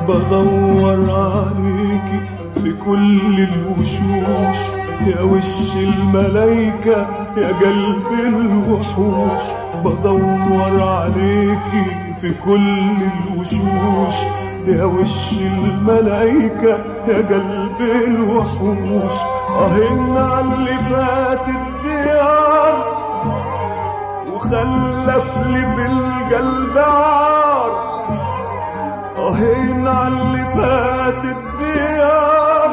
بدور عليكي في كل الوشوش يا وش الملايكة يا قلب الوحوش بدور عليكي في كل الوشوش يا وش الملايكة يا قلب الوحوش أهن على اللي فات الديار وخلف لي في القلب عار أهين على اللي فات الديار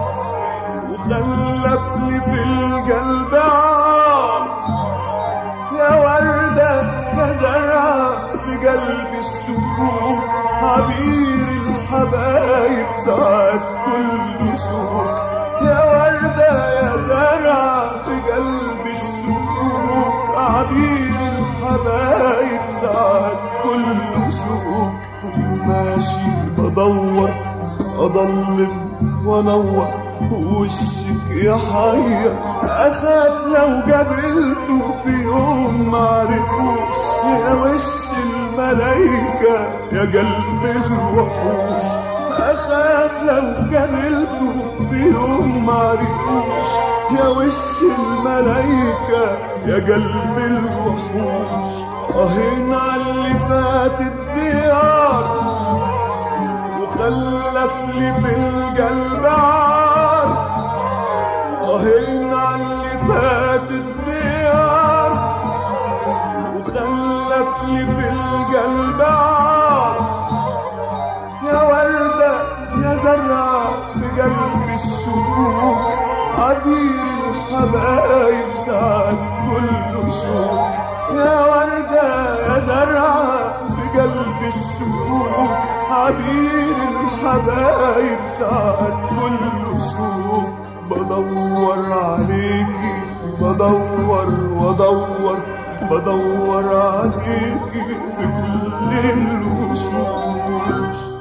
وخلف لي في القلب عار يا وردة يا زرعة في قلب السكوت عبير الحبايب ساعات كل شوق يا وردة يا زرعة في قلب السكوت عبير الحبايب ساعات كل شوق وماشي بدور اضلم وانور وشك يا حية اخاف لو قابلته في يوم معرفوش يا وش الملايكة يا قلب الوحوش اخاف لو قابلته في يوم معرفوش يا وش الملايكة يا قلب الوحوش اهين على اللي فات الديار وخلف لي في القلب عار اهين على اللي فات الديار وخلف لي في القلب عار يا وردة يا زرعة في قلب الشكوك عبير الحبايب ساعات كل شوق يا وردة يا زرعة في قلب الشكوك عبير الحبايب ساعات كل شوق بدور عليكي بدور وادور بدور عليكي في كل الوشوش